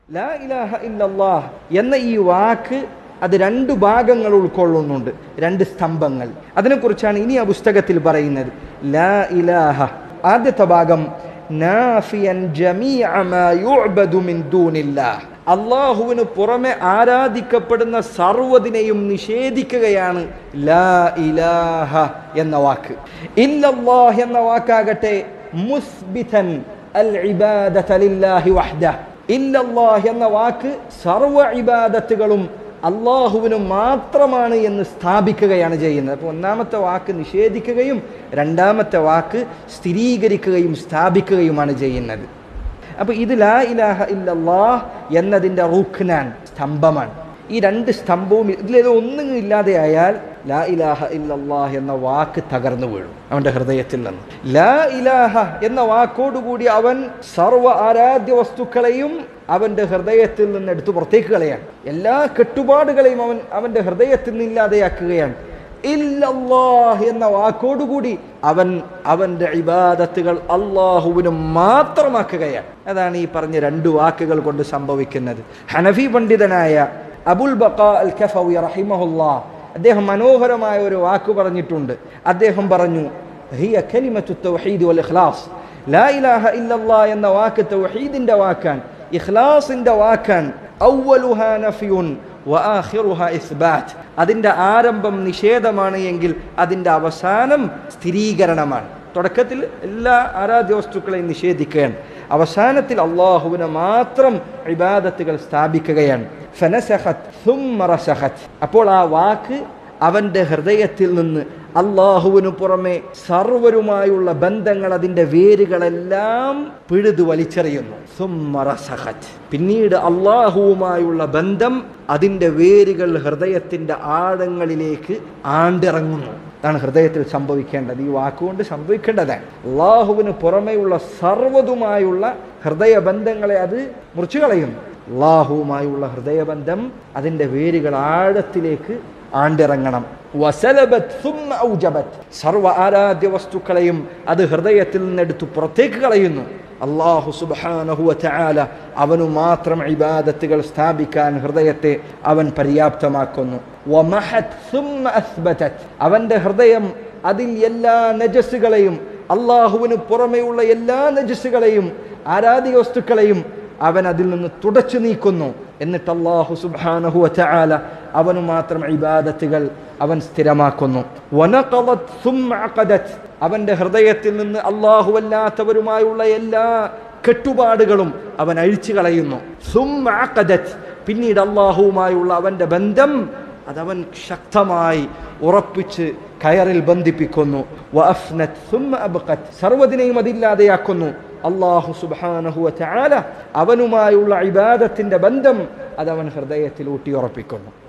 ലാ ഇലാഹ ഇല്ലല്ലാഹ് എന്ന ഈ വാക്ക് അത് രണ്ട് ഭാഗങ്ങൾ ഉൾക്കൊള്ളുന്നുണ്ട് രണ്ട് സ്തംഭങ്ങൾ അതിനെക്കുറിച്ചാണ് ഇനി ആ പുസ്തകത്തിൽ പറയുന്നത് ലാ ഇലാഹ ആദ്യത്തെ ഭാഗം നാഫിയൻ ജമീഅ മാ യുഅബദു മിൻ ദൂനില്ലാഹ് അള്ളാഹുവിന് പുറമെ ആരാധിക്കപ്പെടുന്ന സർവ്വതിനെയും നിഷേധിക്കുകയാണ് ലാ ഇലാഹ എന്ന വാക്ക് ഇല്ലല്ലാഹ് എന്ന വാക്കാകട്ടെ മുസ്ബിതൻ അൽ ഇബാദത ലില്ലാഹി വഹ്ദഹ് ഇല്ലല്ലാഹ് എന്ന വാക്ക് സർവ ഇബാദത്തുകളും അള്ളാഹുവിന് മാത്രമാണ് എന്ന് സ്ഥാപിക്കുകയാണ് ചെയ്യുന്നത് അപ്പോൾ ഒന്നാമത്തെ വാക്ക് നിഷേധിക്കുകയും രണ്ടാമത്തെ വാക്ക് സ്ഥിരീകരിക്കുകയും സ്ഥാപിക്കുകയുമാണ് ചെയ്യുന്നത് അപ്പോൾ ഇത് ലാ ഇലാഹ ഇല്ലല്ലാഹ് എന്നതിൻ്റെ റുഖ്നാൻ സ്തംഭമാണ് ഈ രണ്ട് സ്തംഭവും ഇതിലേത് ഒന്നും ഇല്ലാതെയായാൽ ലാ ഇലാഹ ഇല്ലല്ലാഹ് എന്ന വാക്ക് തകർന്നു വീഴും അവൻ്റെ ഹൃദയത്തിൽ നിന്ന് ലാ ഇലാഹ എന്ന വാക്കോടുകൂടി അവൻ സർവ്വ ആരാധ്യ വസ്തുക്കളെയും അവൻ്റെ ഹൃദയത്തിൽ നിന്ന് എടുത്തു പുറത്തേക്ക് കളയാണ് എല്ലാ കെട്ടുപാടുകളെയും അവൻ അവൻ്റെ ഹൃദയത്തിൽ നിന്ന് ഇല്ലാതെയാക്കുകയാണ് ഇല്ലല്ലാഹ് എന്ന വാക്കോടുകൂടി അവൻ അവൻ്റെ ഇബാദത്തുകൾ അള്ളാഹുവിന് മാത്രമാക്കുകയാണ് അതാണ് ഈ പറഞ്ഞ രണ്ട് വാക്കുകൾ കൊണ്ട് സംഭവിക്കുന്നത് ഹനഫി പണ്ഡിതനായ അബുൽ ബക്ക അൽ കഫവി റഹിമഹുല്ലാ അദ്ദേഹം മനോഹരമായ ഒരു വാക്ക് പറഞ്ഞിട്ടുണ്ട് അദ്ദേഹം പറഞ്ഞു ഹിയ കലിമത്തു തൗഹീദ് വൽ ഇഖ്ലാസ് ലാ ഇലാഹ ഇല്ലല്ലാ എന്ന വാക്ക് തൗഹീദിന്റെ വാക്കാൻ ഇഖ്ലാസിന്റെ വാക്കാൻ ഔവലുഹാ നഫിയുൻ വആഖിറുഹ ഇസ്ബാത്ത് അതിൻ്റെ ആരംഭം നിഷേധമാണ് എങ്കിൽ അതിൻ്റെ അവസാനം സ്ഥിരീകരണമാണ് തുടക്കത്തിൽ എല്ലാ ആരാധ്യ വസ്തുക്കളെയും നിഷേധിക്കുകയാണ് അവസാനത്തിൽ അള്ളാഹുവിനെ മാത്രം ഇബാദത്തുകൾ സ്ഥാപിക്കുകയാണ് ഫനസഹത് ثم رسخت അപ്പോൾ ആ വാക്ക് അവൻ്റെ ഹൃദയത്തിൽ നിന്ന് അള്ളാഹുവിനു പുറമെ സർവരുമായുള്ള ബന്ധങ്ങൾ അതിൻ്റെ വേരുകളെല്ലാം പിഴുതു വലിച്ചെറിയുന്നു ثم رسخت പിന്നീട് അള്ളാഹുവുമായുള്ള ബന്ധം അതിൻ്റെ വേരുകൾ ഹൃദയത്തിൻ്റെ ആഴങ്ങളിലേക്ക് ആണ്ടിറങ്ങുന്നു അതാണ് ഹൃദയത്തിൽ സംഭവിക്കേണ്ടത് ഈ വാക്കുകൊണ്ട് സംഭവിക്കേണ്ടതാണ് അള്ളാഹുവിന് പുറമെയുള്ള സർവ്വതുമായുള്ള ഹൃദയബന്ധങ്ങളെ അത് മുറിച്ചു കളയുന്നു അള്ളാഹുവുമായുള്ള ഹൃദയബന്ധം അതിൻ്റെ വേരുകൾ ആഴത്തിലേക്ക് ആണ്ടിറങ്ങണം വസലബത്ത് സുമ്മ ഔജബത്ത് സർവ ആരാധ്യ വസ്തുക്കളെയും അത് ഹൃദയത്തിൽ നിന്നെടുത്ത് പുറത്തേക്ക് കളയുന്നു അള്ളാഹു സുബാനഹുവ ചാല അവനു മാത്രം ഇബാദത്തുകൾ സ്ഥാപിക്കാൻ ഹൃദയത്തെ അവൻ പര്യാപ്തമാക്കുന്നു വമഹത് സുമ്മ അസ്ബതത് അവൻ്റെ ഹൃദയം അതിൽ എല്ലാ നജസ്സുകളെയും അള്ളാഹുവിന് പുറമെയുള്ള എല്ലാ നജസ്സുകളെയും ആരാധിക വസ്തുക്കളെയും അവൻ അതിൽ നിന്ന് തുടച്ചു നീക്കുന്നു എന്നിട്ട് അള്ളാഹു സുബ്ഹാനഹു വതആല അവന് മാത്രം ഇബാദത്തുകൾ അവൻ സ്ഥിരമാക്കുന്നു വനഖദത് സുമ്മ അഖദത് അവൻ്റെ ഹൃദയത്തിൽ നിന്ന് അല്ലാഹുവല്ലാത്തവരുമായുള്ള എല്ലാ കെട്ടുപാടുകളും അവൻ അഴിച്ചു കളയുന്നു സുമ്മ അഖദത് പിന്നീട് അള്ളാഹുവുമായുള്ള അവൻ്റെ ബന്ധം അതവൻ ശക്തമായി ഉറപ്പിച്ച് കയറിൽ ബന്ധിപ്പിക്കുന്നു വഅഫ്നത് സുമ്മ അബ്ഖത് സർവ്വതിനെയും അതില്ലാതെയാക്കുന്നു അള്ളാഹു സുബാനഹുവ ചാല അവനുമായുള്ള ഇബാദത്തിന്റെ ബന്ധം അതവൻ ഹൃദയത്തിൽ ഊട്ടിയുറപ്പിക്കുന്നു